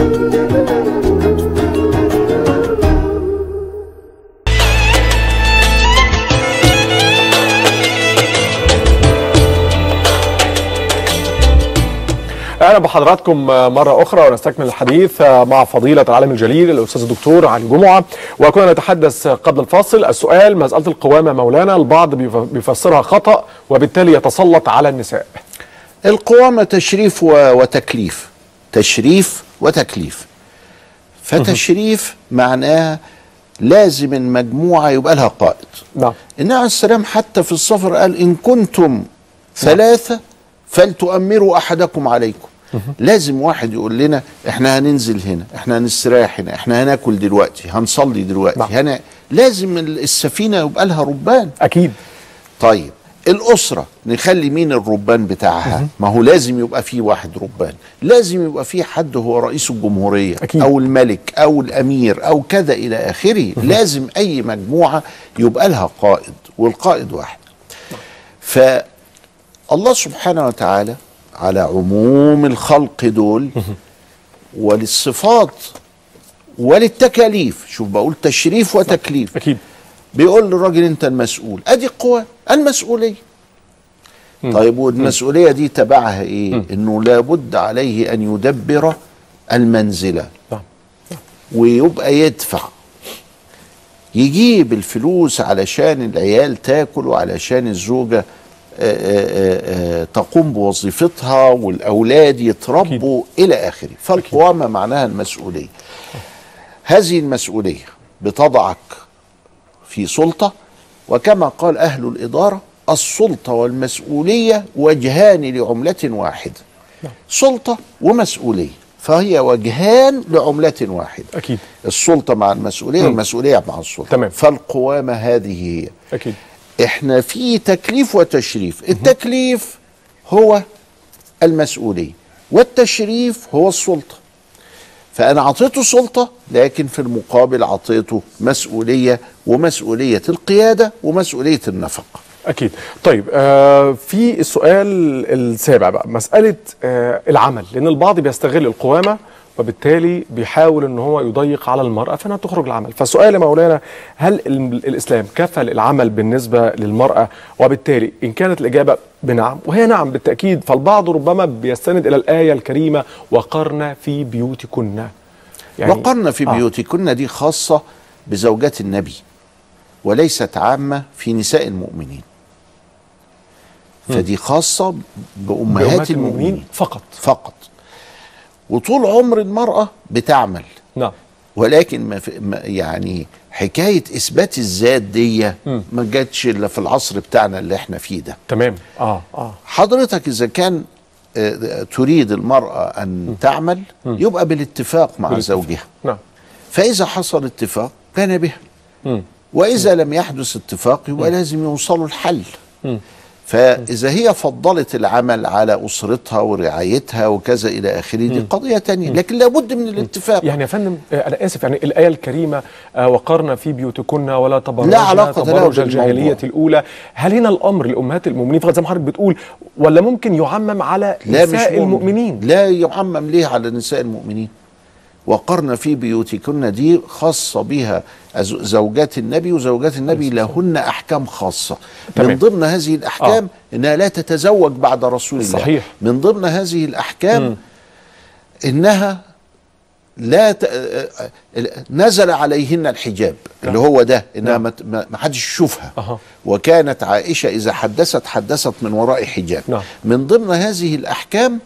اهلا بحضراتكم مره اخرى ونستكمل الحديث مع فضيله العالم الجليل الاستاذ الدكتور علي جمعه وكنا نتحدث قبل الفاصل السؤال مساله القوامه مولانا البعض بيف- بيفسرها خطا وبالتالي يتسلط على النساء القوامة تشريف و- وتكليف تشريف وتكليف فتشريف معناها لازم المجموعة يبقى لها قائد نعم النبي عليه السلام حتى في السفر قال إن كنتم ثلاثة فلتؤمروا أحدكم عليكم لازم واحد يقول لنا احنا هننزل هنا احنا هنستريح هنا احنا هناكل دلوقتي هنصلي دلوقتي نعم. هنا لازم السفينة يبقى لها ربان اكيد طيب الأسرة نخلي مين الربان بتاعها ما هو لازم يبقى فيه واحد ربان لازم يبقى فيه حد هو رئيس الجمهورية أكيد. أو الملك أو الأمير أو كذا إلى آخره لازم أي مجموعة يبقى لها قائد والقائد واحد فالله سبحانه وتعالى على عموم الخلق دول وللصفات وللتكاليف شوف بقول تشريف وتكليف اكيد بيقول للراجل انت المسؤول ادي القوة المسؤولية طيب والمسؤولية دي تبعها ايه انه لابد عليه ان يدبر المنزلة نعم ويبقى يدفع يجيب الفلوس علشان العيال تاكل وعلشان الزوجة آه، آه، آه، تقوم بوظيفتها والأولاد يتربوا إلى آخره فالقوامة معناها المسؤولية هذه المسؤولية بتضعك في سلطة وكما قال أهل الإدارة السلطة والمسؤولية وجهان لعملة واحدة سلطة ومسؤولية فهي وجهان لعملة واحدة اكيد السلطة مع المسؤولية والمسؤولية مع السلطة تمام. فالقوامة هذه هي اكيد احنا في تكليف وتشريف التكليف هو المسؤولية والتشريف هو السلطة فأنا أعطيته سلطة لكن في المقابل أعطيته مسؤولية ومسؤولية القيادة ومسؤولية النفقة اكيد طيب آه في السؤال السابع بقى مساله آه العمل لان البعض بيستغل القوامه وبالتالي بيحاول ان هو يضيق على المراه فانها تخرج العمل فالسؤال يا مولانا هل ال- الاسلام كفل العمل بالنسبه للمراه وبالتالي ان كانت الاجابه بنعم وهي نعم بالتاكيد فالبعض ربما بيستند الى الايه الكريمه وقرن في بيوتكن يعني وقرن في آه. بيوتكن دي خاصة بزوجات النبي وليست عامة في نساء المؤمنين فدي خاصة بأمهات, بأمهات المؤمنين فقط فقط وطول عمر المرأة بتعمل نعم ولكن ما في ما يعني حكاية إثبات الذات دي ما جاتش إلا في العصر بتاعنا اللي احنا فيه ده تمام اه اه حضرتك إذا كان آه، تريد المرأة أن تعمل يبقى بالاتفاق مع بالاتفاق. زوجها نعم فإذا حصل اتفاق كان بها مم. وإذا لم يحدث اتفاق يبقى لازم يوصلوا الحل فإذا هي فضلت العمل أسرتها أسرتها ورعايتها وكذا إلى آخره دي قضية تانية لكن لابد من الاتفاق يعني يا فندم آه، انا اسف يعني الايه الكريمه آه، وقرن في بيوتكن ولا تبرجن لا علاقة لها تبرج بالموضوع. الجاهليه الاولى هل هنا الامر لامهات المؤمنين فقط زي ما حضرتك بتقول ولا ممكن يعمم على لا مش نساء مؤمن. المؤمنين لا يعمم ليه على نساء المؤمنين وقرن في بيوتكن دي خاصة بها أز- زوجات النبي وزوجات النبي لهن أحكام خاصة تمام. من ضمن هذه الأحكام آه. إنها لا تتزوج بعد رسول الله صحيح. من ضمن هذه الأحكام مم. إنها لا ت... آه، آه، نزل عليهن الحجاب اللي هو ده انها ما ت- ما ما حدش يشوفها أها. وكانت عائشه اذا حدثت حدثت من وراء حجاب نعم. من ضمن هذه الاحكام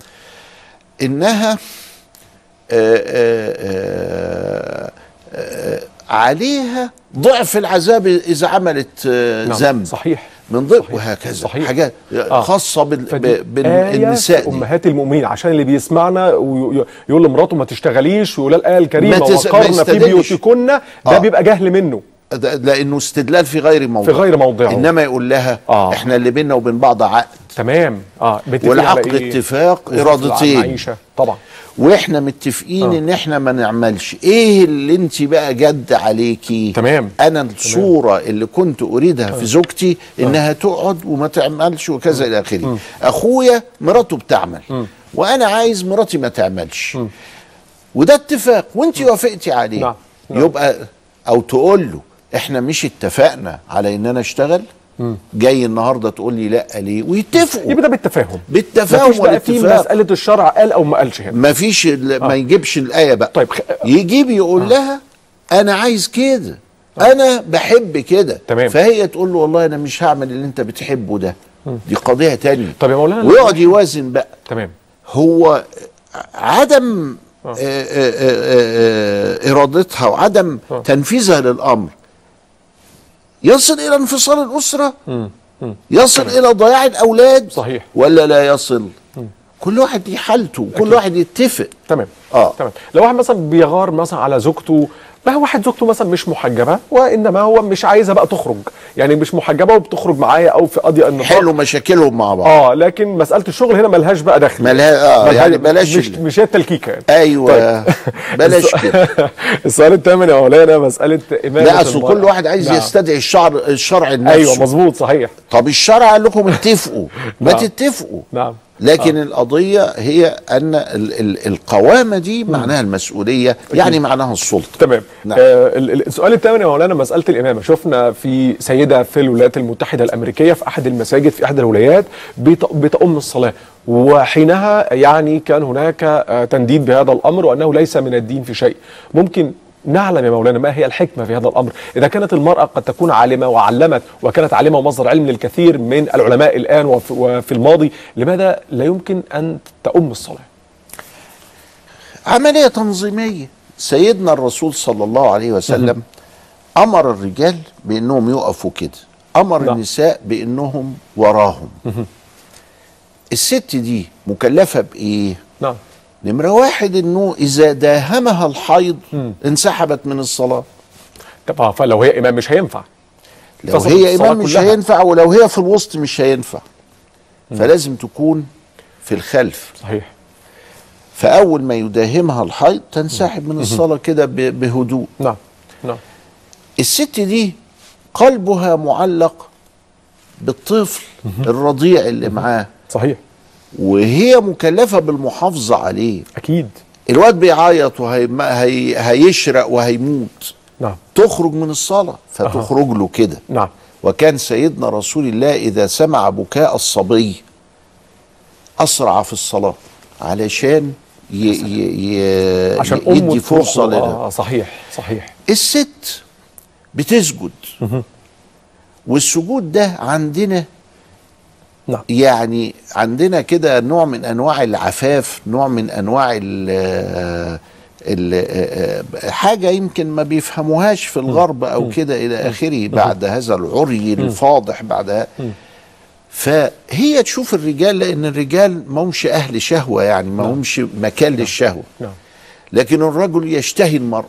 انها آه، آه، آه، آه، عليها ضعف العذاب اذا عملت آه، نعم ذنب صحيح من ضمن صحيح. وهكذا صحيح. حاجات آه. خاصه بال... فدي ب- آية بالنساء في دي امهات المؤمنين عشان اللي بيسمعنا ويقول لمراته ما تشتغليش ويقول الآية الكريمة ما تس- ما وقرن في يستدلش. بيوتكن ده آه. بيبقى جهل منه ده- لانه استدلال في غير موضوع في غير موضعه. انما يقول لها آه. احنا اللي بيننا وبين بعض عقد تمام اه متفقين والعقد على إيه؟ اتفاق وفق ارادتين المعيشة طبعا واحنا متفقين آه. ان احنا ما نعملش ايه اللي انت بقى جد عليكي تمام. انا الصوره اللي كنت اريدها في زوجتي انها تقعد وما تعملش وكذا الى اخره اخويا مراته بتعمل وانا عايز مراتي ما تعملش وده اتفاق وانت وافقتي عليه نعم. نعم. يبقى او تقول له احنا مش اتفقنا على ان انا اشتغل جاي النهارده تقول لي لا ليه ويتفقوا يبقى ده بالتفاهم بالتفاهم مفيش بقى في والاتفاق. مساله الشرع قال او ما قالش هنا ما فيش ال- ما يجيبش الايه بقى طيب خ- يجيب يقول لها انا عايز كده انا بحب كده تمام. فهي تقول له والله انا مش هعمل اللي انت بتحبه ده دي قضيه تانية طب يا مولانا ويقعد يوازن بقى تمام هو عدم آه، آه، آه، آه، ارادتها وعدم آه. تنفيذها للامر يصل الى انفصال الاسره يصل الى ضياع الاولاد صحيح. ولا لا يصل كل واحد ليه حالته كل واحد يتفق تمام اه تمام لو واحد مثلا بيغار مثلا على زوجته ما هو واحد زوجته مثلا مش محجبه وانما هو مش عايزه بقى تخرج يعني مش محجبه وبتخرج معايا او في قضيه النقاش حلوا مشاكلهم مع بعض اه لكن مساله الشغل هنا ملهاش بقى دخل ملها اه ملهاش- يعني بلاش مش, ال- مش هي التلكيكه يعني ايوه بلاش السؤال- كده السؤال الثامن يا مولانا مساله امامه لا اصل المرأة. كل واحد عايز نعم. يستدعي الشعر الشرع لنفسه ايوه مظبوط صحيح طب الشرع قال لكم اتفقوا ما نعم. تتفقوا نعم لكن آه. القضية هي أن ال ال القوامة دي معناها المسؤولية يعني معناها السلطة تمام نعم. آه ال- ال- السؤال الثامن يا مولانا مساله الامامه شفنا في سيده في الولايات المتحده الامريكيه في احد المساجد في احد الولايات بت- بتؤم الصلاه وحينها يعني كان هناك آه تنديد بهذا الامر وانه ليس من الدين في شيء ممكن نعلم يا مولانا ما هي الحكمه في هذا الامر اذا كانت المراه قد تكون عالمه وعلمت وكانت عالمه ومصدر علم للكثير من العلماء الان وفي, وفي الماضي لماذا لا يمكن ان تؤم الصلاه عملية تنظيمية سيدنا الرسول صلى الله عليه وسلم أمر الرجال بأنهم يقفوا كده أمر نعم. النساء بأنهم وراهم الست دي مكلفة بإيه؟ نعم نمرة واحد أنه إذا داهمها الحيض انسحبت من الصلاة طب آه، فلو هي امام مش هينفع لو فصلت هي الصلاة امام مش كلها. هينفع ولو هي في الوسط مش هينفع فلازم تكون في الخلف صحيح فاول ما يداهمها الحيض تنسحب من الصلاه كده ب- بهدوء نعم نعم الست دي قلبها معلق بالطفل الرضيع اللي معاه صحيح وهي مكلفه بالمحافظه عليه اكيد الواد بيعيط وهيشرق وهيموت نعم تخرج من الصلاه فتخرج له كده نعم وكان سيدنا رسول الله إذا سمع بكاء الصبي أسرع في الصلاة علشان ي ي ي عشان ي- امه يدي فرصة تروح- لنا آه صحيح صحيح الست بتسجد والسجود ده عندنا نعم يعني عندنا كده نوع من انواع العفاف نوع من انواع ال ال حاجه يمكن ما بيفهموهاش في الغرب او كده الى اخره بعد هذا العري الفاضح بعد فهي تشوف الرجال لان الرجال ما همش اهل شهوه يعني ما همش مكان للشهوه نعم لكن الرجل يشتهي المرأة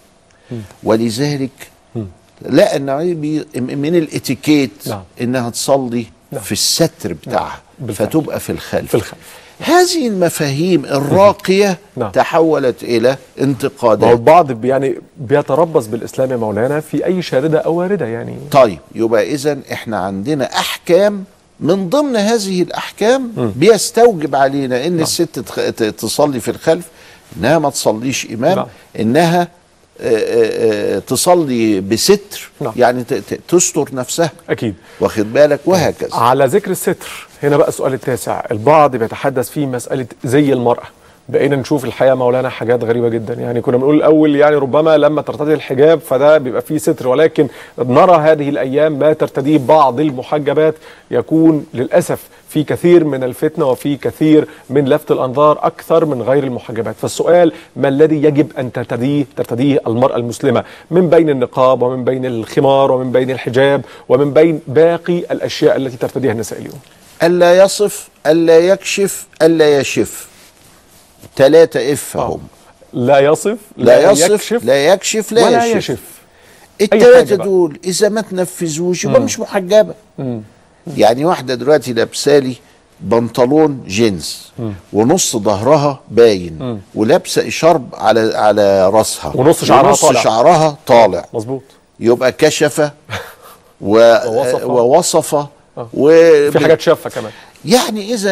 ولذلك لا ان بي- من الاتيكيت نعم. انها تصلي نعم. في الستر بتاعها بالفعل. فتبقى في الخلف في الخلف هذه المفاهيم الراقية نعم. تحولت إلى ما هو انتقادات البعض بي- يعني بيتربص بالاسلام يا مولانا في اي شارده او وارده يعني طيب يبقى إذا إحنا عندنا أحكام من ضمن هذه الأحكام بيستوجب علينا إن الست تخ- ت- تصلي في الخلف إنها ما تصليش إمام نعم. إنها آه، آه، آه، تصلي بستر نعم. يعني ت- ت- تستر نفسها اكيد واخد بالك وهكذا على ذكر الستر هنا بقى السؤال التاسع البعض بيتحدث في مسألة زي المرأة بقينا نشوف الحقيقة مولانا حاجات غريبة جدا يعني كنا بنقول الأول يعني ربما لما ترتدي الحجاب فده بيبقى فيه ستر ولكن نرى هذه الأيام ما ترتديه بعض المحجبات يكون للأسف في كثير من الفتنة وفي كثير من لفت الأنظار أكثر من غير المحجبات فالسؤال ما الذي يجب أن ترتديه ترتديه المرأة المسلمة من بين النقاب ومن بين الخمار ومن بين الحجاب ومن بين باقي الأشياء التي ترتديها النساء اليوم ألا يصف ألا يكشف ألا يشف ثلاثة إف آه. هم لا يصف لا يصف يكشف لا يكشف لا ولا يشف, يشف التلاتة حاجة بقى. دول إذا ما تنفذوش يبقى مش محجبة يعني واحدة دلوقتي لابسالي بنطلون جينز ونص ظهرها باين ولابسه اشارب على على راسها ونص شعرها ونص طالع. شعرها طالع مظبوط يبقى كشف و... ووصف. ووصف و... في حاجات شافة كمان يعني اذا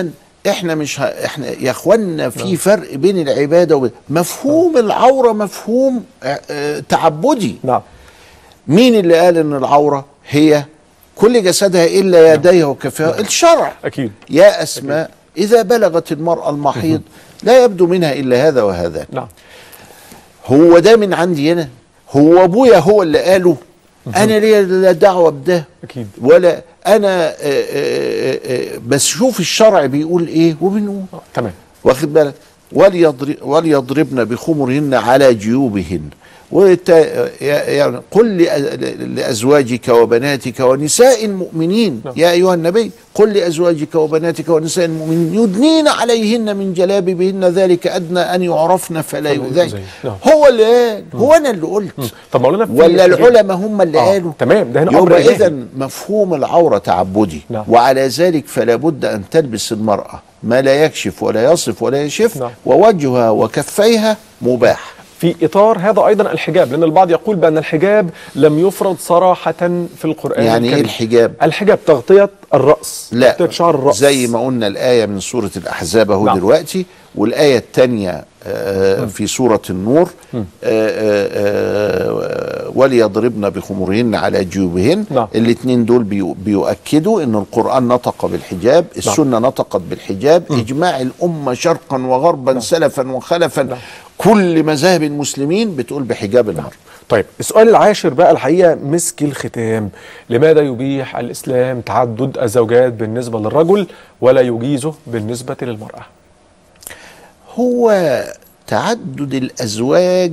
احنا مش ه... احنا يا اخوانا في فرق بين العباده وبين مفهوم العوره مفهوم اه، اه، تعبدي نعم مين اللي قال ان العوره هي كل جسدها الا يديها وكفيها الشرع اكيد يا اسماء اذا بلغت المراه المحيض لا يبدو منها الا هذا وهذا نعم هو ده من عندي انا هو ابويا هو اللي قاله انا ليا لا دعوه بده اكيد ولا انا آه، آه، آه، بس شوف الشرع بيقول ايه وبنقول آه، تمام واخد بالك وليضرب وليضربن بخمرهن على جيوبهن وت... يعني قل لأ- لازواجك وبناتك ونساء المؤمنين نعم. يا ايها النبي قل لازواجك وبناتك ونساء المؤمنين يدنين عليهن من جلابيبهن ذلك ادنى ان يعرفن فلا فلا يؤذين يؤذين. نعم. هو اللي قال هو انا اللي قلت طب مولانا في ولا العلماء هم اللي آه، قالوا تمام، ده هنا أمر يبقى إلهي. اذا مفهوم العوره تعبدي نعم. وعلى ذلك فلا بد ان تلبس المراه ما لا يكشف ولا يصف ولا يشف نعم. ووجهها وكفيها مباح في اطار هذا ايضا الحجاب لان البعض يقول بان الحجاب لم يفرض صراحه في القران يعني ايه الكريم. الحجاب الحجاب تغطيه الراس لا تغطيه شعر الراس زي ما قلنا الآية من سورة الأحزاب أهو نعم. دلوقتي والآية الثانية آه، في سورة النور آه، آه، آه، وليضربن بخمرهن على جيوبهن نعم. الاثنين دول بيو- بيؤكدوا أن القرآن نطق بالحجاب السنة نطقت بالحجاب إجماع الأمة شرقا وغربا سلفا وخلفا كل مذاهب المسلمين بتقول بحجاب المرأة طيب السؤال العاشر بقى الحقيقه مسك الختام لماذا يبيح الاسلام تعدد الزوجات بالنسبه للرجل ولا يجيزه بالنسبه للمراه هو تعدد الازواج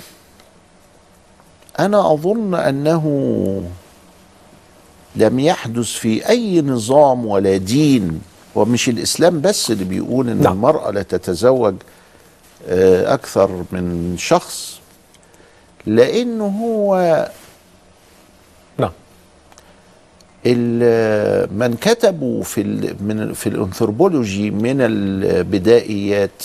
انا اظن انه لم يحدث في اي نظام ولا دين ومش الاسلام بس اللي بيقول ان نعم. نعم. المراه لا تتزوج آه، اكثر من شخص لانه هو نعم ال- من كتبوا في ال من في الانثروبولوجي من البدائيات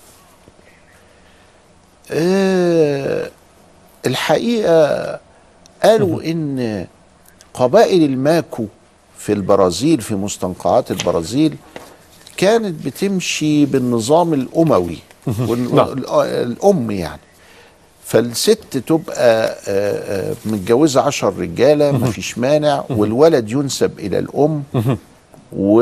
آه، الحقيقه قالوا ان قبائل الماكو في البرازيل في مستنقعات البرازيل كانت بتمشي بالنظام الاموي وال- نعم. ال- الام يعني فالست تبقى آه، آه، متجوزة عشر رجالة مفيش مانع والولد ينسب إلى الأم و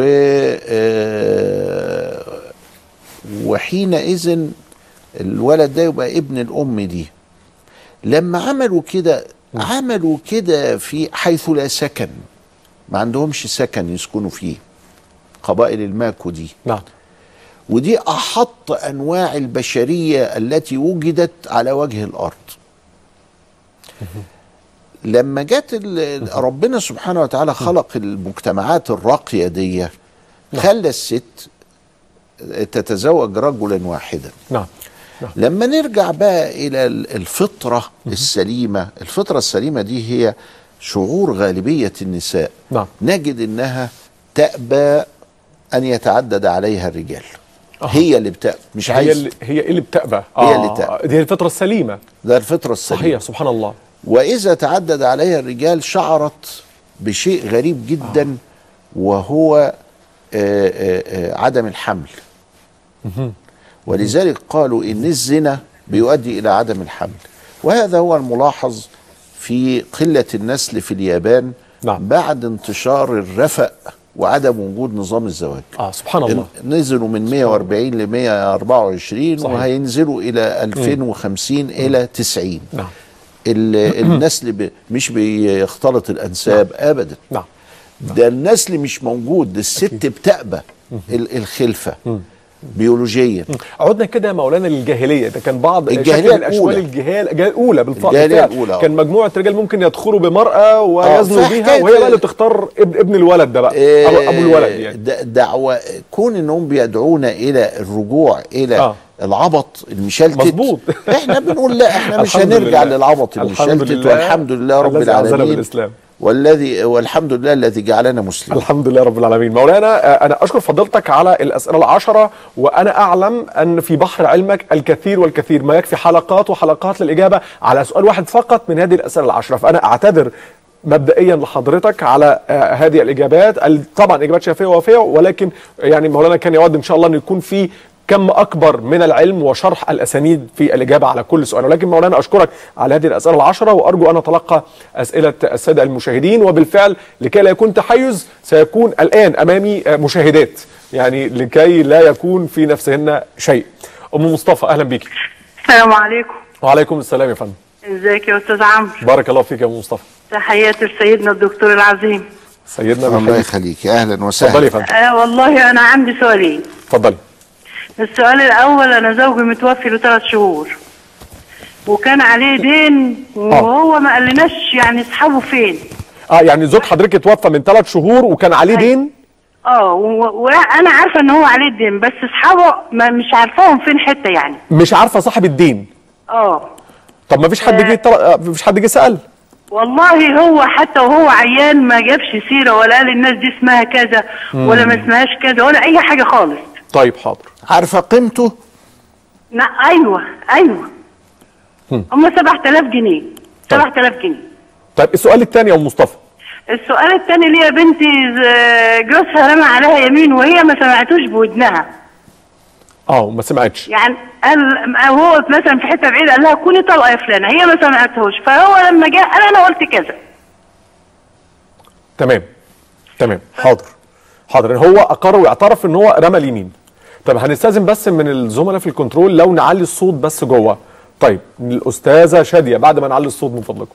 آه، وحينئذ الولد ده يبقى ابن الأم دي لما عملوا كده عملوا كده في حيث لا سكن ما عندهمش سكن يسكنوا فيه قبائل الماكو دي نعم ودي احط انواع البشريه التي وجدت على وجه الارض لما جت ال- ربنا سبحانه وتعالى خلق المجتمعات الراقيه دي خلى الست تتزوج رجلا واحدا نعم نعم لما نرجع بقى الى ال- الفطره السليمه الفطره السليمه دي هي شعور غالبيه النساء نعم نجد انها تأبى ان يتعدد عليها الرجال أها. هي اللي بتأبى مش هي عايز اللي هي اللي بتأبى هي اللي تأبى. دي الفطره السليمه ده الفطره السليمه صحيح سبحان الله واذا تعدد عليها الرجال شعرت بشيء غريب جدا وهو آه، آه، آه، عدم الحمل ولذلك قالوا ان الزنا بيؤدي الى عدم الحمل وهذا هو الملاحظ في قله النسل في اليابان نعم. بعد انتشار الرفق وعدم وجود نظام الزواج اه سبحان الله نزلوا من 140 ل 124 صحيح. وهينزلوا الى 2050 الى 90 نعم ال- النسل ب... مش بيختلط الانساب ابدا نعم ده النسل مش موجود ده الست بتأبى ال- الخلفه بيولوجيا عدنا كده يا مولانا للجاهليه ده كان بعض الجاهلية شكل من اشكال الأولى. الجهال الجاهليه الاولى بالفعل الجاهلية بالفعل. الأولى، آه. كان مجموعه رجال ممكن يدخلوا بمراه ويزنوا بيها فحكاية- وهي بقى اللي تختار ابن ابن الولد ده بقى ابو, أبو الولد يعني د- دعوة كون انهم بيدعونا الى الرجوع الى آه. آه. العبط المشلتت مظبوط. احنا بنقول لا احنا مش الحمد هنرجع لله. للعبط الحمد المشلتت لله والحمد لله رب الذي أعزنا العالمين بالإسلام. والذي والحمد لله الذي جعلنا مسلمين الحمد لله رب العالمين مولانا آه، انا اشكر فضيلتك على الاسئله العشره وانا اعلم ان في بحر علمك الكثير والكثير ما يكفي حلقات وحلقات للاجابه على سؤال واحد فقط من هذه الاسئله العشره فانا اعتذر مبدئيا لحضرتك على آه، هذه الاجابات ال- طبعا اجابات شافيه ووافيه ولكن يعني مولانا كان يود ان شاء الله ان يكون في كم اكبر من العلم وشرح الاسانيد في الاجابه على كل سؤال ولكن مولانا اشكرك على هذه الاسئله العشره وارجو ان اتلقى اسئله الساده المشاهدين وبالفعل لكي لا يكون تحيز سيكون الان امامي آه، مشاهدات يعني لكي لا يكون في نفسهن شيء ام مصطفى اهلا بيكي السلام عليكم وعليكم السلام يا فندم ازيك يا استاذ عمرو بارك الله فيك يا ام مصطفى تحياتي لسيدنا الدكتور العظيم سيدنا الله محمد يخليك اهلا اتفضلي يا وسهلا فندم آه والله انا عندي سؤالين اتفضلي السؤال الاول انا زوجي متوفي له ثلاث شهور وكان عليه دين وهو ما قالناش يعني اصحابه فين اه يعني زوج حضرتك اتوفى من ثلاث شهور وكان عليه دين اه و- وانا عارفه ان هو عليه دين بس اصحابه ما مش عارفاهم فين حته يعني مش عارفه صاحب الدين اه طب ما فيش حد جه طل- آه، مفيش حد جه سال والله هو حتى وهو عيان ما جابش سيره ولا قال الناس دي اسمها كذا ولا ما اسمهاش كذا ولا اي حاجه خالص طيب حاضر عارفه قيمته لا ايوه ايوه هم 7000 جنيه 7000 جنيه طيب السؤال الثاني يا ام مصطفى السؤال الثاني ليه يا بنتي ز- جوزها رمى عليها يمين وهي ما سمعتوش بودنها اه ما سمعتش يعني قال هو مثلا في حته بعيده قال لها كوني طلقه يا فلانه هي ما سمعتهوش فهو لما جاء قال انا قلت كذا تمام تمام حاضر حاضر هو اقر واعترف ان هو رمى اليمين طب هنستاذن بس من الزملاء في الكنترول لو نعلي الصوت بس جوه طيب الاستاذه شاديه بعد ما نعلي الصوت من فضلكم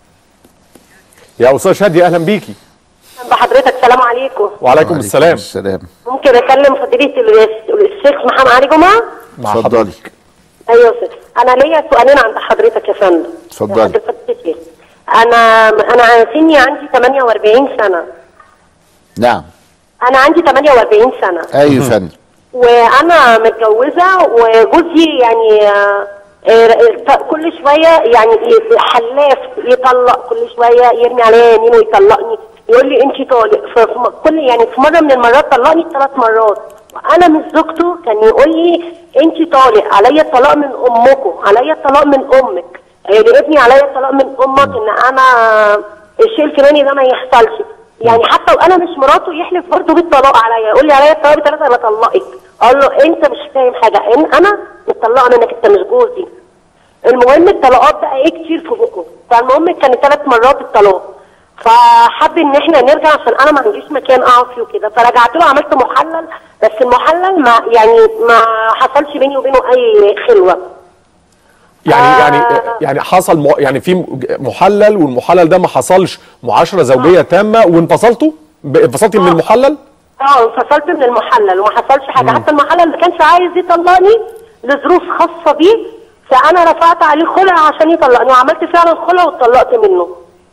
يا استاذه شاديه اهلا بيكي بحضرتك سلام عليكم وعليكم السلام السلام ممكن اكلم فضيله ال- الشيخ محمد علي جمعه مع اتفضلي حضرتك ايوه يا أستاذ. انا ليا سؤالين عند حضرتك يا فندم اتفضلي. يا حضرتك الشيخ. انا انا سني عندي 48 سنه نعم انا عندي 48 سنه ايوه يا فندم وانا متجوزه وجوزي يعني آه، آه، كل شويه يعني ي- حلاف يطلق كل شويه يرمي عليا يمين ويطلقني يقول لي انت طالق ف- في م- كل يعني في مره من المرات طلقني ثلاث مرات وانا مش زوجته كان يقول لي انت طالق عليا الطلاق من امكم عليا الطلاق من امك آه، لابني عليا الطلاق من امك ان انا الشيء الفلاني ده ما يحصلش يعني حتى وانا مش مراته يحلف برضه بالطلاق عليا يقول لي عليا الطلاق بثلاثه انا اطلقك اقول له انت مش فاهم حاجه ان انا مطلقه منك انت مش جوزي المهم الطلاقات بقى ايه كتير في بقه فالمهم كان ثلاث مرات الطلاق فحب ان احنا نرجع عشان انا ما عنديش مكان اقعد فيه وكده فرجعت له عملت محلل بس المحلل ما يعني ما حصلش بيني وبينه اي خلوه يعني آه. يعني يعني حصل م... يعني في محلل والمحلل ده ما حصلش معاشره زوجيه تامه وانفصلتوا ب- انفصلتي من آه. المحلل اه انفصلت من المحلل وما حصلش حاجه حتى المحلل ما كانش عايز يطلقني لظروف خاصه بيه فانا رفعت عليه خلع عشان يطلقني وعملت فعلا خلع واتطلقت منه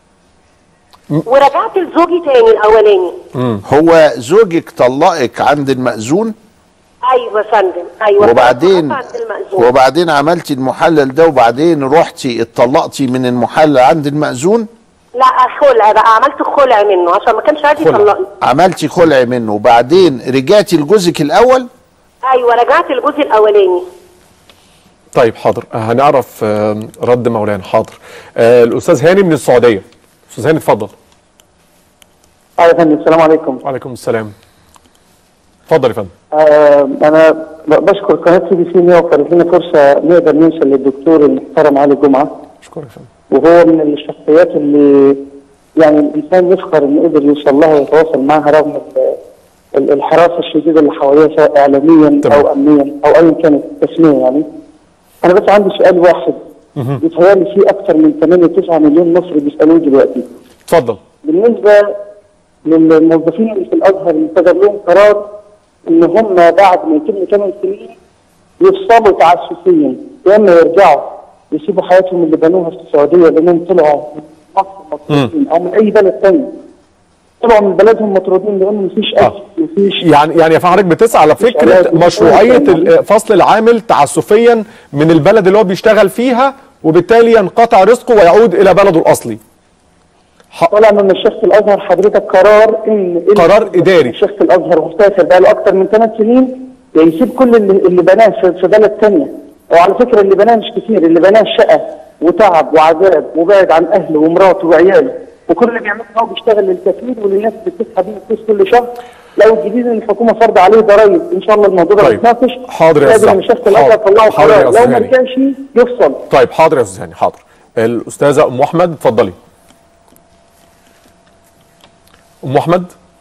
ورجعت لزوجي تاني الاولاني هو زوجك طلقك عند المأذون ايوه يا فندم ايوه وبعدين عند المأذون وبعدين عملتي المحلل ده وبعدين رحتي اتطلقتي من المحلل عند المأذون لا خلع بقى عملت خلع منه عشان ما كانش عايز خلع. يطلقني عملتي خلع منه وبعدين رجعتي لجوزك الاول ايوه رجعت لجوزي الاولاني طيب حاضر آه، هنعرف آه، رد مولانا حاضر آه، الاستاذ هاني من السعوديه استاذ هاني اتفضل اه يا فندم السلام عليكم وعليكم السلام اتفضل يا فندم آه انا ب- بشكر قناه سي بي سي ان هي وفرت لنا فرصه نقدر نوصل للدكتور المحترم علي جمعه شكرا يا فندم وهو من الشخصيات اللي يعني الانسان يفخر انه قدر يوصل لها ويتواصل معها رغم ال- ال- الحراسه الشديده اللي حواليها سواء اعلاميا تمام. او امنيا او ايا كانت التسميه يعني انا بس عندي سؤال واحد بيتهيألي في اكثر من 8 9 مليون مصري بيسالوه دلوقتي اتفضل بالنسبه للموظفين اللي في الازهر اللي صدر لهم قرار ان هم بعد ما يتم 8 سنين يفصلوا تعسفيا يا اما يرجعوا يسيبوا حياتهم اللي بنوها في السعوديه لانهم طلعوا من مصر مطرودين او من اي بلد ثاني طلعوا من بلدهم مطرودين لان مفيش آه. اكل مفيش يعني يعني يا حضرتك بتسعى على فكره علاج. مشروعيه ال- فصل العامل تعسفيا من البلد اللي هو بيشتغل فيها وبالتالي ينقطع رزقه ويعود الى بلده الاصلي طلع من مشيخة الازهر حضرتك قرار ان إن قرار إداري. مشيخة الازهر مسافر بقى له اكتر من ثلاث سنين يسيب كل اللي, اللي بناه في في بلد ثانيه وعلى فكره اللي بناه مش كتير اللي بناه شقه وتعب وعذاب وبعد عن اهله ومراته وعياله وكل اللي بيعمله هو بيشتغل للكفيل وللناس اللي بتدفع بيه فلوس كل شهر لو الجديد ان الحكومه فرض عليه ضرائب ان شاء الله الموضوع ده طيب. يتناقش حاضر يا لازم أستاذ. مشايخ الازهر حاضر. يطلعوا حاضر يا قرار لو أستاذ ما هاني. رجعش يفصل طيب حاضر يا استاذ هاني حاضر الاستاذه ام احمد اتفضلي ام احمد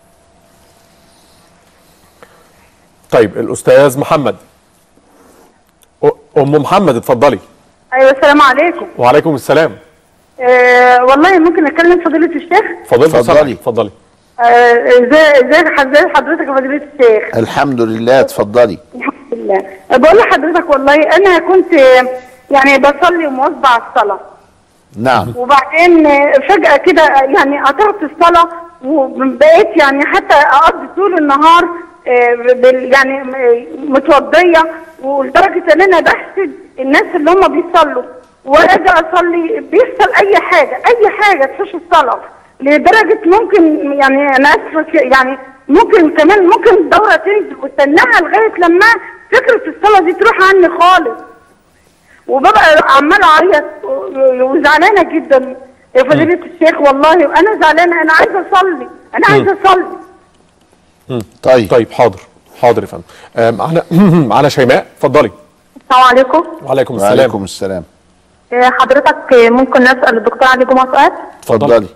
طيب الاستاذ محمد أ- ام محمد اتفضلي ايوه السلام عليكم وعليكم السلام آه والله ممكن اتكلم فضيله الشيخ فضلت اتفضلي. اتفضلي آه، ازاي ازاي ازاي حضرتك يا فضيله الشيخ الحمد لله اتفضلي الحمد لله بقول لحضرتك والله انا كنت يعني بصلي ومواظبه على الصلاه نعم وبعدين فجأة كده يعني قطعت الصلاة وبقيت يعني حتى أقضي طول النهار آه، بال- يعني م- متوضية ولدرجة إن أنا بحسد الناس اللي هم بيصلوا وأجي أصلي بيحصل أي حاجة أي حاجة تخش الصلاة لدرجة ممكن يعني أنا آسفة ك- يعني ممكن كمان ممكن الدورة تنزل واستناها لغاية لما فكرة الصلاة دي تروح عني خالص وببقى عماله اعيط و- وزعلانه جدا يا فضيله الشيخ والله وانا زعلانه انا عايزه اصلي انا عايزه اصلي طيب طيب حاضر حاضر يا فندم آه، معانا معانا شيماء اتفضلي السلام عليكم وعليكم السلام وعليكم السلام حضرتك ممكن نسال الدكتور علي جمعه سؤال اتفضلي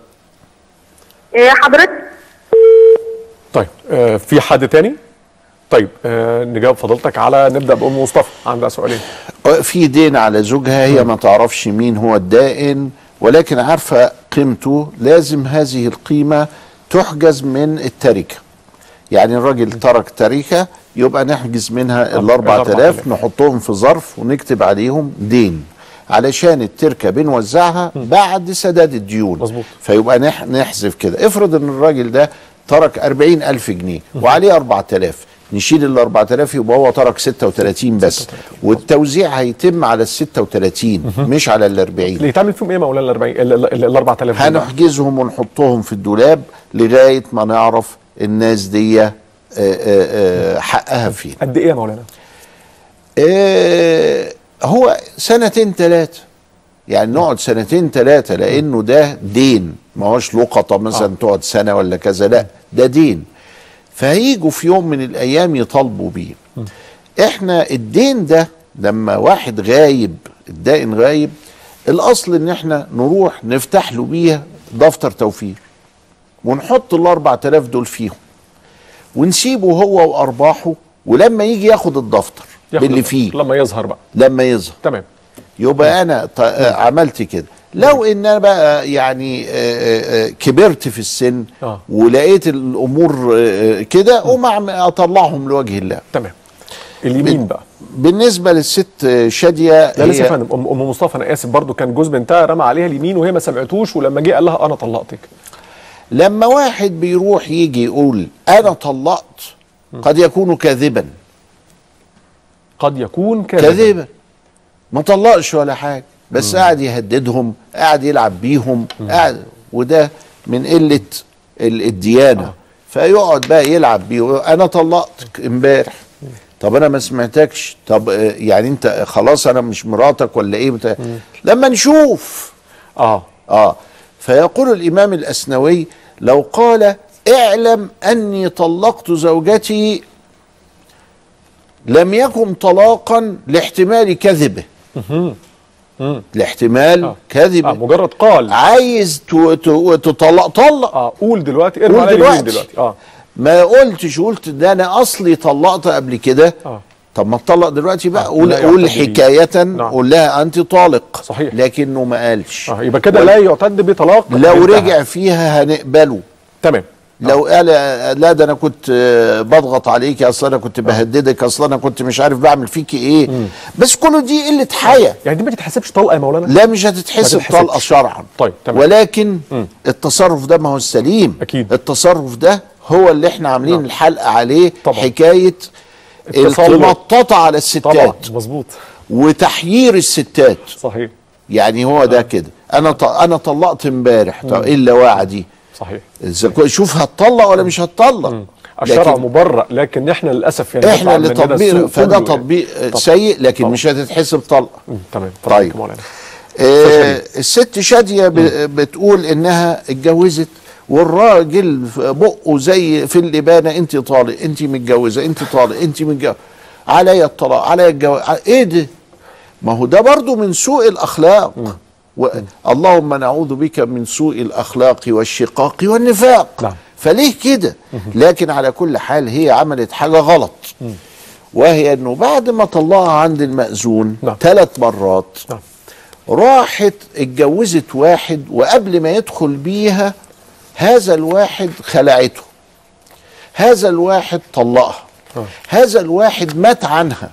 حضرتك طيب آه، في حد تاني طيب آه، نجاوب فضلتك على نبدا بام مصطفى عندها سؤالين في دين على زوجها هي ما تعرفش مين هو الدائن ولكن عارفة قيمته لازم هذه القيمة تحجز من التركة يعني الراجل ترك تركة يبقى نحجز منها ال 4000 نحطهم في ظرف ونكتب عليهم دين علشان التركة بنوزعها بعد سداد الديون مظبوط. فيبقى نح نحذف كده افرض ان الراجل ده ترك 40000 جنيه وعليه 4000 نشيل ال 4000 يبقى هو ترك 36 بس والتوزيع هيتم على ال 36 مش على ال 40 اللي يتعمل فيهم ايه يا مولانا ال 40 ال- ال ال 4000 دول؟ هنحجزهم ونحطهم في الدولاب لغايه ما نعرف الناس دي آه، آه، آه، حقها فين قد ايه يا مولانا؟ آه، هو سنتين ثلاثه يعني نقعد سنتين ثلاثه لانه ده دين ما هوش لقطه مثلا تقعد سنه ولا كذا لا ده دين فهيجوا في يوم من الايام يطالبوا بيه احنا الدين ده لما واحد غايب الدائن غايب الاصل ان احنا نروح نفتح له بيها دفتر توفير ونحط ال 4000 دول فيهم ونسيبه هو وارباحه ولما يجي ياخد الدفتر ياخد باللي الوقت. فيه لما يظهر بقى لما يظهر تمام يبقى انا ط- آه، عملت كده لو ان انا بقى يعني آه، آه، آه، كبرت في السن آه. ولقيت الامور آه، آه، كده اقوم أعم- اطلعهم لوجه الله تمام اليمين بقى بالنسبه للست آه، شاديه لا لسه يا هي فندم ام أم مصطفى انا اسف برضو كان جوز بنتها رمى عليها اليمين وهي ما سمعتوش ولما جه قال لها انا طلقتك لما واحد بيروح يجي يقول انا طلقت قد يكون كاذبا قد يكون كاذبا كاذبا ما طلقش ولا حاجه بس قاعد يهددهم قاعد يلعب بيهم قاعد وده من قله ال- الديانه فيقعد بقى يلعب بيه انا طلقتك امبارح طب انا ما سمعتكش طب آه، يعني انت خلاص انا مش مراتك ولا ايه بتا... لما نشوف اه اه فيقول الامام الاسنوي لو قال اعلم اني طلقت زوجتي لم يكن طلاقا لاحتمال كذبه لاحتمال آه. كذبه اه مجرد قال عايز تو- تو- تطلق طلق اه قول دلوقتي ارمي قول عليها اليمين دلوقتي. دلوقتي اه ما قلتش قلت ده انا اصلي طلقت قبل كده اه طب ما تطلق دلوقتي بقى آه، قول لا قول يعتد به. حكايه نعم. قول لها انت طالق صحيح. لكنه ما قالش اه يبقى كده لا يعتد بطلاق لو بنتها. رجع فيها هنقبله تمام لو قال لا ده انا كنت آه، بضغط عليك اصل انا كنت بهددك اصل انا كنت مش عارف بعمل فيكي ايه بس كله دي قله حياه يعني دي ما تتحسبش طلقه يا مولانا لا مش هتتحسب ما تتحسبش. طلقه شرعا طيب تمام ولكن التصرف ده ما هو السليم أكيد. التصرف ده هو اللي احنا عاملين نعم. الحلقه عليه طبعا. حكايه التسلط. التمططه على طبعا الستات مظبوط وتحيير الستات صحيح يعني هو ده كده انا ط... انا طلقت امبارح طب ايه اللواعه دي صحيح إذا كو- شوف هتطلق ولا مش هتطلق الشرع لكن مبرأ لكن احنا للاسف يعني احنا بيطلع اللي مننا تطبيق السوء فده كله يعني. تطبيق طبعا. سيء لكن طبعا. مش هتتحسب طلقه مم، تمام طيب. طيب مولانا آه الست شاديه ب- بتقول انها اتجوزت والراجل في بقه زي في اللبانه انت طالق انت متجوزه انت طالق انت متجوزه عليا الطلاق عليا الجواز ايه ده ما هو ده برضو من سوء الاخلاق و... اللهم نعوذ بك من سوء الاخلاق والشقاق والنفاق نعم. فليه كده لكن على كل حال هي عملت حاجه غلط وهي انه بعد ما طلعها عند المأذون نعم. ثلاث مرات نعم. راحت اتجوزت واحد وقبل ما يدخل بيها هذا الواحد خلعته هذا الواحد طلقها آه. هذا الواحد مات عنها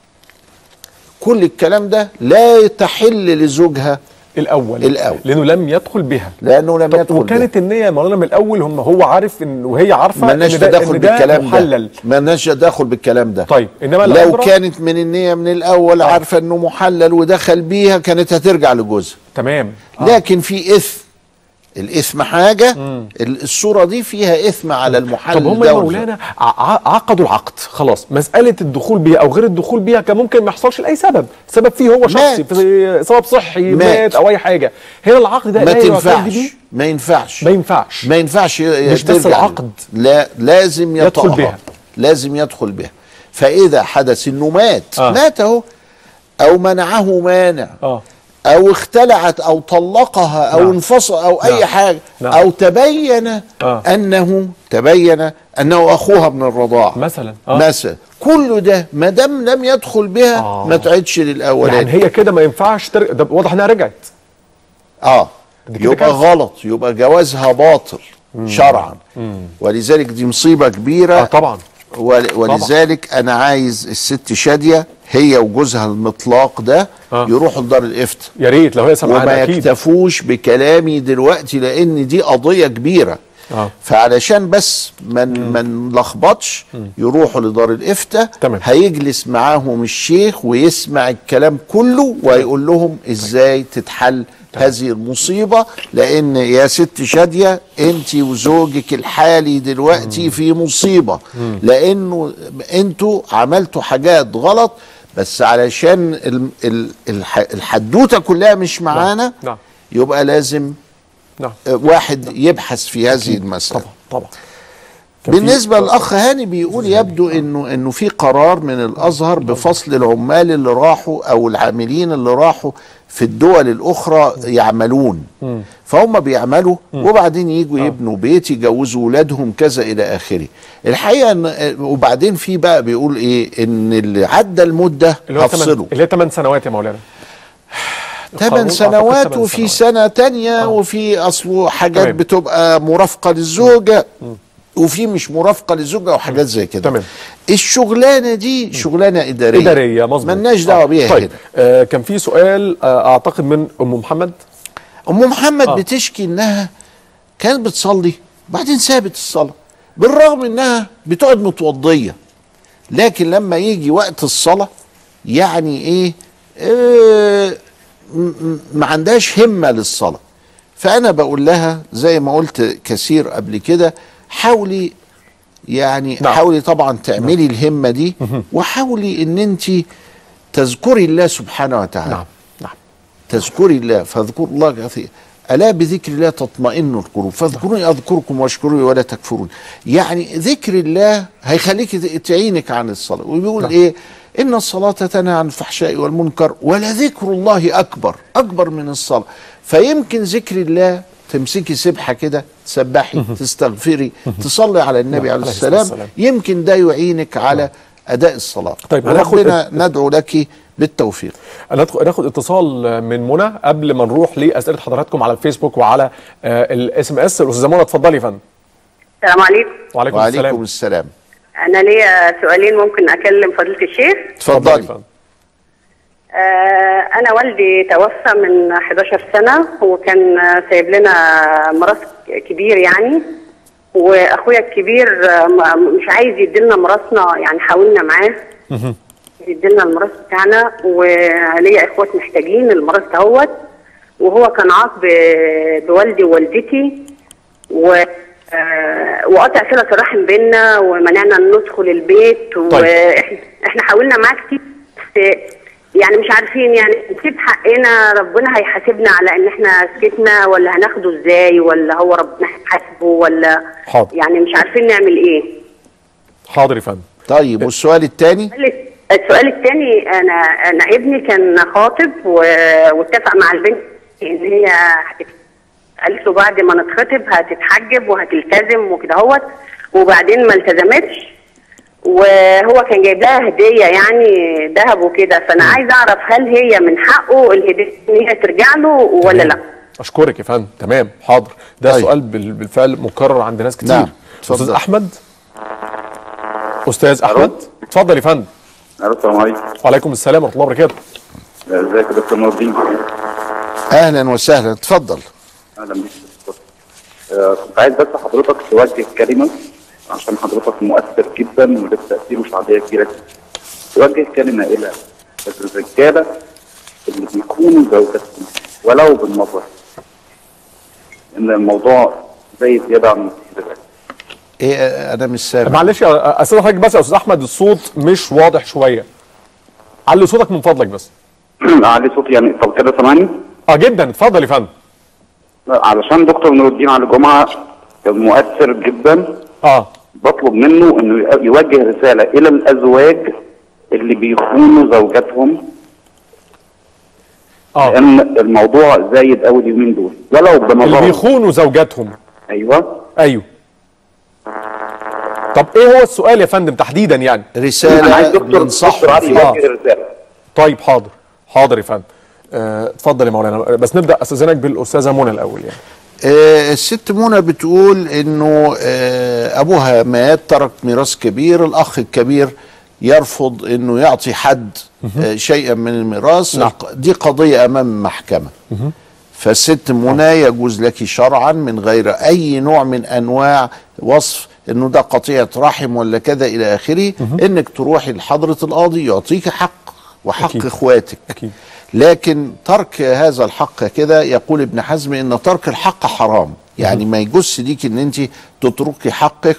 كل الكلام ده لا تحل لزوجها الاول الأول. لانه لم يدخل بها لانه لم طب يدخل وكانت النيه يا مولانا من الاول هم هو عارف ان وهي عارفه ما لناش ان ده, تدخل إن ده بالكلام محلل ده ما لناش تدخل بالكلام ده طيب انما لو الأمر- كانت من النية من الأول عارفة أنه محلل ودخل بيها كانت هترجع لجوزها تمام آه. لكن في إثم الإثم حاجة ال- الصورة دي فيها إثم على المحلل طب هم يا ده وده. مولانا ع- ع- عقدوا العقد خلاص مساله الدخول بيها او غير الدخول بيها كان ممكن ما يحصلش لاي سبب سبب فيه هو شخصي مات. في سبب صحي مات. مات او اي حاجه هنا العقد ده ما لا يعتد تنفعش بيه ما ينفعش ما ينفعش ما ينفعش ي- مش بس ترجع له. العقد. لا لازم يدخل يطأها بها. لازم يدخل بها فإذا حدث إنه مات آه. مات أهو أو منعه مانع اه او اختلعت او طلقها او نعم. انفصل او نعم. اي حاجه نعم. او تبين آه. انه تبين انه اخوها من الرضاعه مثلا اه مثلا كل ده ما دام لم يدخل بها آه. ما تعيدش للاولاني يعني هي كده ما ينفعش تر... ده واضح انها رجعت اه دي كده يبقى كارثة. غلط يبقى جوازها باطل شرعا ولذلك دي مصيبه كبيره اه طبعا ول- ولذلك انا عايز الست شاديه هي وجوزها المطلاق ده آه. يروحوا لدار الافتاء يا ريت لو هي سمعانه وما اكيد يكتفوش بكلامي دلوقتي لان دي قضيه كبيره آه. فعلشان بس ما ما نلخبطش يروحوا لدار الافتاء تمام. هيجلس معاهم الشيخ ويسمع الكلام كله ويقول لهم ازاي تتحل هذه المصيبه لان يا ست شاديه انت وزوجك الحالي دلوقتي في مصيبه لانه انتوا عملتوا حاجات غلط بس علشان ال- ال- الح- الحدوته كلها مش معانا نعم. يبقى لازم نعم آه، واحد يبحث في هذه المسألة طبعا طبعا كان في- بالنسبة للأخ هاني بيقول يبدو إنه إنه في قرار من الأزهر بفصل العمال اللي راحوا أو العاملين اللي راحوا في الدول الأخرى يعملون فهم بيعملوا وبعدين يجوا يبنوا بيت يجوزوا ولادهم كذا إلى آخره الحقيقة إن وبعدين في بقى بيقول إيه إن اللي عدى المدة اللي هو تمن هفصله اللي هي 8 سنوات يا مولانا ثمان القانون سنوات أعتقد ثمان وفي سنوات. سنة تانية وفي أصله حاجات تمام. بتبقى مرافقة للزوجة وفي مش مرافقة للزوجة وحاجات زي كده تمام. الشغلانة دي شغلانة إدارية اداريه مظبوط ملناش دعوة آه. بيها طيب هنا آه كان في سؤال آه اعتقد من ام محمد أم محمد آه. بتشكي إنها كانت بتصلي بعدين سابت الصلاة بالرغم إنها بتقعد متوضية لكن لما يجي وقت الصلاة يعني إيه, إيه م- م- ما عندهاش همة للصلاة فأنا بقول لها زي ما قلت كثير قبل كده حاولي يعني نعم. حاولي طبعا تعملي الهمة دي وحاولي ان انت تذكري الله سبحانه وتعالى نعم نعم تذكري الله فاذكروا الله كثيرا ألا بذكر الله تطمئن القلوب فاذكروني أذكركم واشكروني ولا تكفرون يعني ذكر الله هيخليك ت- تعينك عن الصلاة وبيقول نعم. إيه إن الصلاة تنهى عن الفحشاء والمنكر ولذكر الله أكبر أكبر من الصلاة فيمكن ذكر الله تمسكي سبحة كده تسبحي تستغفري تصلي على النبي نعم، عليه عليه الصلاة السلام والسلام. يمكن ده يعينك على أداء الصلاة طيب، هناخد- وربنا ندعو لك بالتوفيق ندخل ناخد اتصال من منى قبل ما نروح لاسئله حضراتكم على الفيسبوك وعلى الاس ام اس الاستاذه منى اتفضلي يا فندم السلام عليكم وعليكم, وعليكم السلام السلام انا ليا سؤالين ممكن اكلم فضيله الشيخ يا اتفضلي فندم. آه، انا والدي توفى من 11 سنه وكان آه، سايب لنا ميراث كبير يعني واخويا الكبير آه، م- مش عايز يديلنا ميراثنا يعني حاولنا معاه يديلنا الميراث بتاعنا وليا اخوات محتاجين الميراث دهوت وهو كان عاق ب- بوالدي ووالدتي و آه، وقطع صله الرحم بينا ومنعنا ندخل البيت واحنا احنا حاولنا معاه كتير بس يعني مش عارفين يعني نسيب حقنا ربنا هيحاسبنا على ان احنا سكتنا ولا هناخده ازاي ولا هو ربنا هيحاسبه ولا حاضر. يعني مش عارفين نعمل ايه حاضر يا فندم طيب والسؤال الثاني السؤال الثاني انا انا ابني كان خاطب و- واتفق مع البنت ان هي هتت... قالت له بعد ما نتخطب هتتحجب وهتلتزم وكده هوت وبعدين ما التزمتش وهو كان جايب لها هديه يعني ذهب وكده فانا عايز اعرف هل هي من حقه الهديه ان هي ترجع له ولا لا؟ اشكرك يا فندم تمام حاضر ده طيب. سؤال بال- بالفعل مكرر عند ناس كتير نعم، اتفضل. استاذ احمد استاذ احمد اتفضل يا فندم الو السلام عليكم وعليكم السلام ورحمه الله وبركاته ازيك يا دكتور نور الدين اهلا وسهلا اتفضل اهلا بيك يا دكتور. آه، كنت عايز بس حضرتك توجه كلمه عشان حضرتك مؤثر جدا ولك تاثير وشعبيه كبيره جدا توجه كلمه الى الرجاله اللي بيكونوا زوجاتهم ولو بالمظهر ان الموضوع زي زياده عن دلوقتي ايه آه، انا مش سامع معلش يا استاذ حضرتك بس يا استاذ احمد الصوت مش واضح شويه علي صوتك من فضلك بس علي صوتي يعني طب كده سامعني اه جدا اتفضل يا فندم علشان دكتور نور الدين علي جمعه كان مؤثر جدا اه بطلب منه انه يوجه رساله الى الازواج اللي بيخونوا زوجاتهم اه لان الموضوع زايد قوي اليومين دول ولو اللي بنظرهم بيخونوا زوجاتهم ايوه ايوه طب ايه هو السؤال يا فندم تحديدا يعني انا عايز رساله دكتور دكتور ننصحهم علي فيها يوجه الرساله طيب حاضر حاضر يا فندم آه، اتفضل يا مولانا بس نبدا استاذنك بالاستاذه منى الاول يعني آه، الست منى بتقول انه آه، ابوها مات ترك ميراث كبير الاخ الكبير يرفض انه يعطي حد آه، شيئا من الميراث نعم. الق- دي قضيه امام المحكمه فالست منى يجوز لك شرعا من غير اي نوع من انواع وصف انه ده قطيعه رحم ولا كذا الى اخره انك تروحي لحضره القاضي يعطيك حق وحق أكيد. اخواتك أكيد. لكن ترك هذا الحق كده يقول ابن حزم ان ترك الحق حرام يعني ما يجوز ليك ان انت تتركي حقك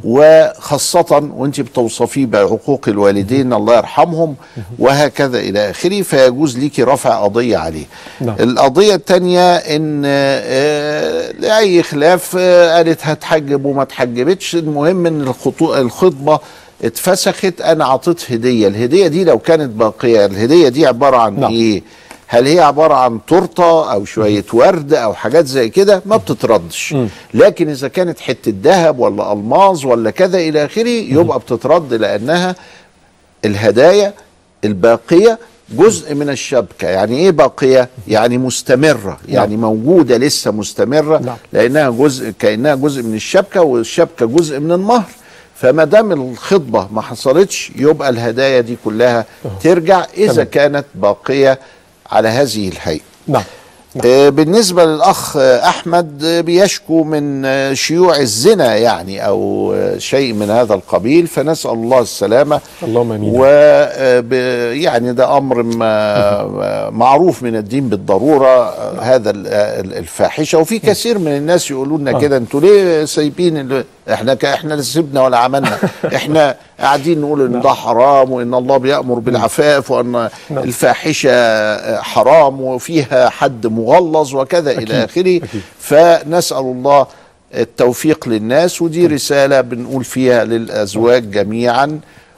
وخاصة وانت بتوصفيه بعقوق الوالدين الله يرحمهم وهكذا الى اخره فيجوز ليك رفع قضية عليه نعم. القضية التانية ان آه، لأي خلاف آه، قالت هتحجب وما تحجبتش المهم ان الخطو- الخطبة اتفسخت انا عطيت هدية الهدية دي لو كانت باقية الهدية دي عبارة عن نعم. ايه هل هي عبارة عن تورتة او شوية ورد او حاجات زي كده ما بتتردش لكن اذا كانت حتة ذهب ولا الماظ ولا كذا الى اخره يبقى بتترد لانها الهدايا الباقية جزء من الشبكة يعني ايه باقية يعني مستمرة يعني موجودة لسه مستمرة نعم. لانها جزء كانها جزء من الشبكة والشبكة جزء من المهر فما دام الخطبة ما حصلتش يبقى الهدايا دي كلها ترجع اذا تمام. كانت باقية على هذه الهيئة نعم آه، بالنسبة للأخ آه، أحمد آه، بيشكو من آه، شيوع الزنا يعني أو آه، شيء من هذا القبيل فنسأل الله السلامة اللهم آمين. و آه، ب- يعني ده أمر ما معروف من الدين بالضرورة آه، هذا ال- آه، الفاحشة وفي كثير من الناس يقولوا لنا كده أنتوا ليه سايبين ال- احنا ك- احنا لا سيبنا ولا عملنا احنا قاعدين نقول ان ده حرام وان الله بيأمر بالعفاف وان الفاحشة آه، حرام وفيها حد مغلظ وكذا الى اخره فنسأل الله التوفيق للناس ودي رسالة بنقول فيها للأزواج جميعا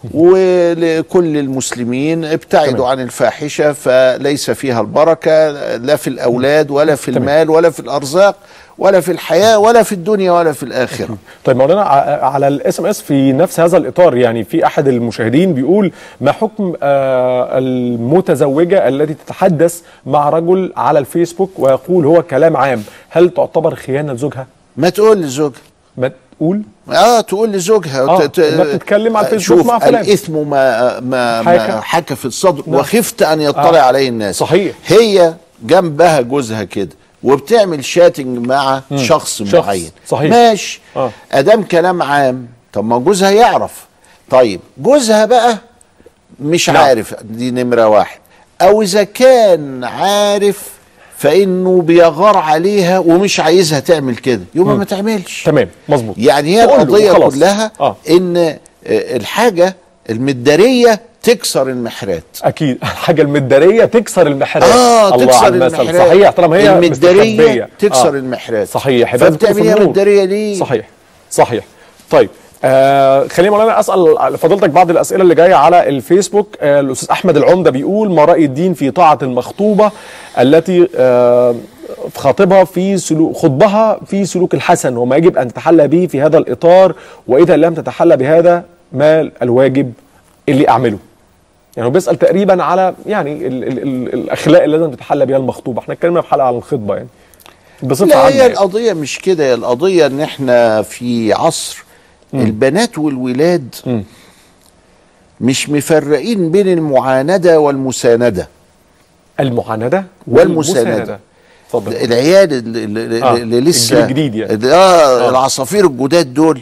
ولكل المسلمين ابتعدوا تمام. عن الفاحشة فليس فيها البركة لا في الأولاد ولا في تمام. المال ولا في الأرزاق ولا في الحياة ولا في الدنيا ولا في الآخرة طيب مولانا ع- على الاس ام اس في نفس هذا الاطار يعني في احد المشاهدين بيقول ما حكم آه المتزوجه التي تتحدث مع رجل على الفيسبوك ويقول هو كلام عام هل تعتبر خيانه زوجها؟ ما تقول لزوجها ما تقول اه تقول لزوجها آه، ت- ت- إنها بتتكلم على الفيسبوك شوف مع فلان. الاثم ما ما حكى. ما حكى في الصدر نعم. وخفت ان يطلع آه. عليه الناس صحيح. هي جنبها جوزها كده وبتعمل شاتنج مع شخص, شخص. معين صحيح. ماشي آه. ادام كلام عام طب ما جوزها يعرف طيب جوزها بقى مش نعم. عارف دي نمرة واحد او اذا كان عارف فانه بيغار عليها ومش عايزها تعمل كده يبقى ما تعملش تمام مظبوط يعني هي تقول له القضية وخلاص. كلها آه. ان آه، الحاجة المدارية تكسر المحرات اكيد الحاجه المداريه تكسر المحرات اه الله تكسر على المثل. المحرات صحيح طالما هي المداريه مستخبية. تكسر آه. المحرات صحيح يبقى بتكون في فبتعمليها النور. مداريه ليه؟ صحيح صحيح طيب آه خليني مولانا اسال فضيلتك بعض الاسئله اللي جايه على الفيسبوك آه الاستاذ احمد العمده بيقول ما راي الدين في طاعه المخطوبه التي آه خاطبها في سلوك خطبها في سلوك الحسن وما يجب ان تتحلى به في هذا الاطار واذا لم تتحلى بهذا ما الواجب اللي اعمله يعني هو بيسال تقريبا على يعني ال ال ال الاخلاق اللي لازم تتحلى بها المخطوبه احنا اتكلمنا في حلقه عن الخطبه يعني بصفه لا عامه هي يعني. القضيه مش كده هي القضيه ان احنا في عصر البنات والولاد مش مفرقين بين المعانده والمسانده المعاندة والمساندة. اتفضل العيال اللي, اللي, آه، اللي لسه الجيل الجديد يعني. اللي- آه, العصافير الجداد دول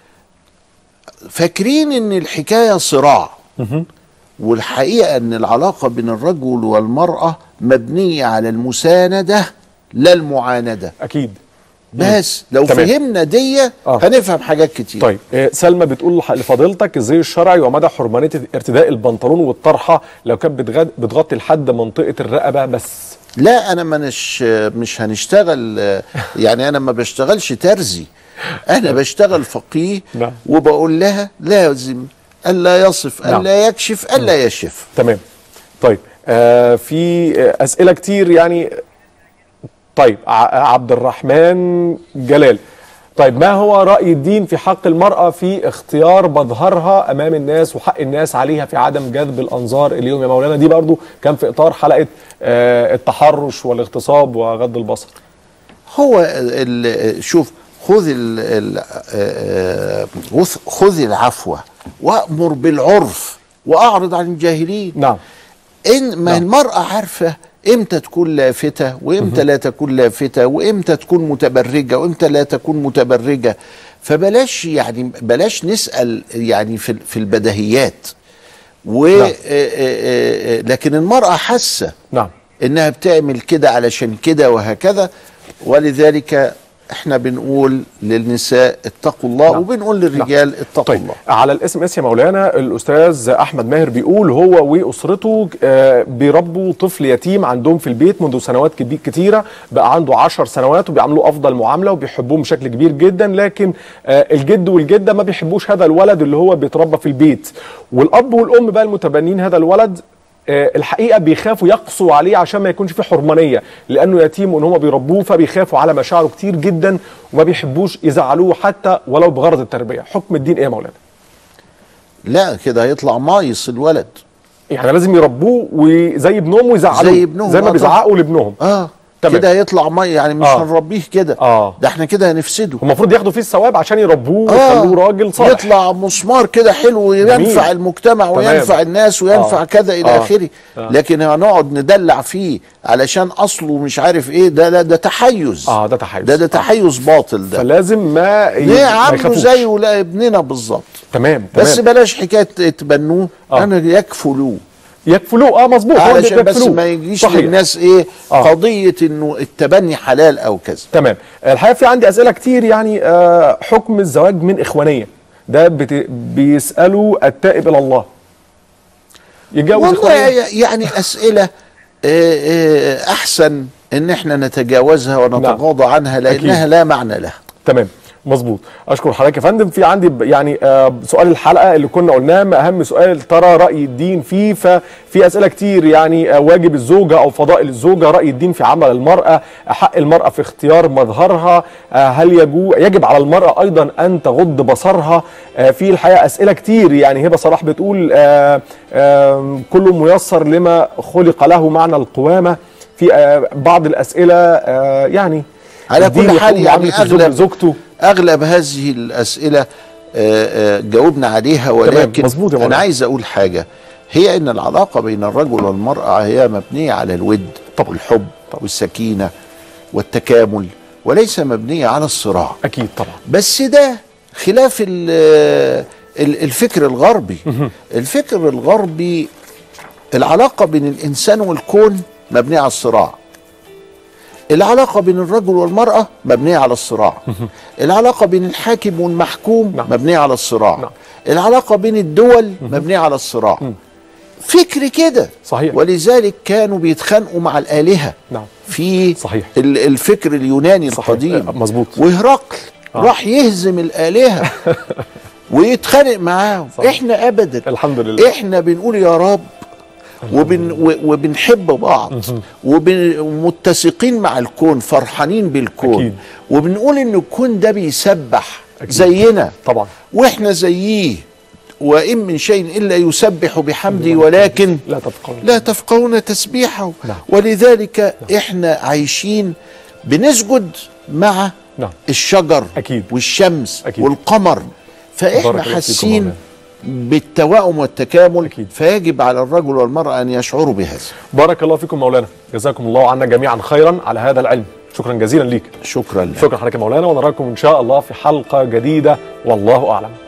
فاكرين ان الحكايه صراع والحقيقه ان العلاقه بين الرجل والمراه مبنيه على المسانده لا المعانده اكيد بس لو تمام. فهمنا دي آه. هنفهم حاجات كتير طيب آه، سلمى بتقول لح- لفضيلتك الزي الشرعي ومدى حرمانيه ارتداء البنطلون والطرحه لو كانت بتغد- بتغطي لحد منطقه الرقبه بس لا انا مش مش هنشتغل يعني انا ما بشتغلش ترزي انا بشتغل فقيه نعم. وبقول لها لازم الا يصف نعم. الا يكشف الا يشف تمام طيب آه في آه، اسئله كتير يعني طيب ع- عبد الرحمن جلال طيب ما هو راي الدين في حق المراه في اختيار مظهرها امام الناس وحق الناس عليها في عدم جذب الانظار اليوم يا مولانا دي برضو كان في اطار حلقه آه التحرش والاغتصاب وغض البصر هو ال- ال- شوف خذ ال ال آه، خذ- خذ العفو وامر بالعرف واعرض عن الجاهلين نعم ان ما المراه عارفه امتى تكون لافته وامتى لا تكون لافته وامتى تكون متبرجه وامتى لا تكون متبرجه فبلاش يعني بلاش نسال يعني في في البديهيات و نعم. آه، آه، آه، لكن المراه حاسه نعم انها بتعمل كده علشان كده وهكذا ولذلك احنا بنقول للنساء اتقوا الله نعم. وبنقول للرجال اتقوا طيب الله على الاس ام اس يا مولانا الاستاذ احمد ماهر بيقول هو واسرته آه، بيربوا طفل يتيم عندهم في البيت منذ سنوات كبي- كتيره بقى عنده عشر سنوات وبيعاملوه افضل معامله وبيحبوه بشكل كبير جدا لكن آه، الجد والجده ما بيحبوش هذا الولد اللي هو بيتربى في البيت والاب والام بقى المتبنين هذا الولد آه، الحقيقه بيخافوا يقسوا عليه عشان ما يكونش في حرمانيه لانه يتيم وان هم بيربوه فبيخافوا على مشاعره كتير جدا وما بيحبوش يزعلوه حتى ولو بغرض التربيه حكم الدين ايه يا مولانا لا كده هيطلع مايص الولد يعني لازم يربوه وزي ابنهم ويزعلوه زي ابنهم، زي ما آه بيزعقوا لابنهم اه تمام. كده هيطلع مي يعني مش آه. هنربيه كده آه. ده احنا كده هنفسده المفروض ياخدوا فيه الثواب عشان يربوه آه. ويخلوه راجل صالح يطلع مسمار كده حلو ينفع المجتمع تمام. وينفع الناس وينفع آه. كذا الى آه. اخره آه. لكن هنقعد ندلع فيه علشان اصله مش عارف ايه ده لا ده تحيز اه ده تحيز ده ده تحيز باطل ده فلازم ما ي- ليه ما عامله يخافوش. زيه لا ابننا بالظبط تمام تمام بس بلاش حكايه تبنوه آه. انا يكفلوه يكفلوه اه مظبوط هو اللي علشان بس بيكفلوه. ما يجيش صحيح. للناس ايه آه. قضيه انه التبني حلال او كذا تمام الحقيقه في عندي اسئله كتير يعني آه حكم الزواج من اخوانيه ده بت... بيسالوا التائب الى الله يتجوز والله اخوانيه يعني اسئله آه، آه، احسن ان احنا نتجاوزها ونتغاضى عنها لانها أكيد. لا معنى لها تمام مظبوط اشكر حضرتك يا فندم في عندي ب- يعني آه سؤال الحلقه اللي كنا قلناه ما اهم سؤال ترى راي الدين فيه ففي اسئله كتير يعني آه واجب الزوجه او فضائل الزوجه راي الدين في عمل المراه حق المراه في اختيار مظهرها آه هل يجو يجب على المراه ايضا ان تغض بصرها آه في الحقيقه اسئله كتير يعني هبه صلاح بتقول آه آه كل ميسر لما خلق له معنى القوامه في آه بعض الاسئله آه يعني على الدين كل حال يقوم يعني معاملة الزوج اغلب لزوجته اغلب هذه الاسئله آه، آه، جاوبنا عليها ولكن مظبوط يا انا مولانا. عايز اقول حاجه هي ان العلاقه بين الرجل والمراه هي مبنيه على الود طبعا. والحب والسكينه والتكامل وليس مبنيه على الصراع اكيد طبعا بس ده خلاف ال- ال- الفكر الغربي الفكر الغربي العلاقة بين الإنسان والكون مبنية على الصراع العلاقة بين الرجل والمرأة مبنية على الصراع العلاقة بين الحاكم والمحكوم نعم. مبنية على الصراع نعم. العلاقة بين الدول مبنية على الصراع فكر كده صحيح. ولذلك كانوا بيتخانقوا مع الآلهة نعم. في صحيح. ال- الفكر اليوناني صحيح. القديم آه، مظبوط. وهرقل راح يهزم الآلهة ويتخانق معاهم صحيح. احنا أبدا الحمد لله. احنا بنقول يا رب وبن و- وبنحب بعض وبن- ومتسقين مع الكون فرحانين بالكون أكيد. وبنقول ان الكون ده بيسبح أكيد. زينا طبعا واحنا زيه وان من شيء الا يسبح بحمده ولكن لا تفقهون لا تفقهون تسبيحه نعم. ولذلك احنا عايشين بنسجد مع نعم. الشجر أكيد. والشمس أكيد. والقمر فاحنا بارك الله فيكم حاسين مولانا. بالتوائم والتكامل أكيد. فيجب على الرجل والمرأة أن يشعروا بهذا بارك الله فيكم مولانا جزاكم الله عنا جميعا خيرا على هذا العلم شكرا جزيلا ليك شكرا لك شكرا حضرتك يا مولانا ونراكم ان شاء الله في حلقه جديده والله اعلم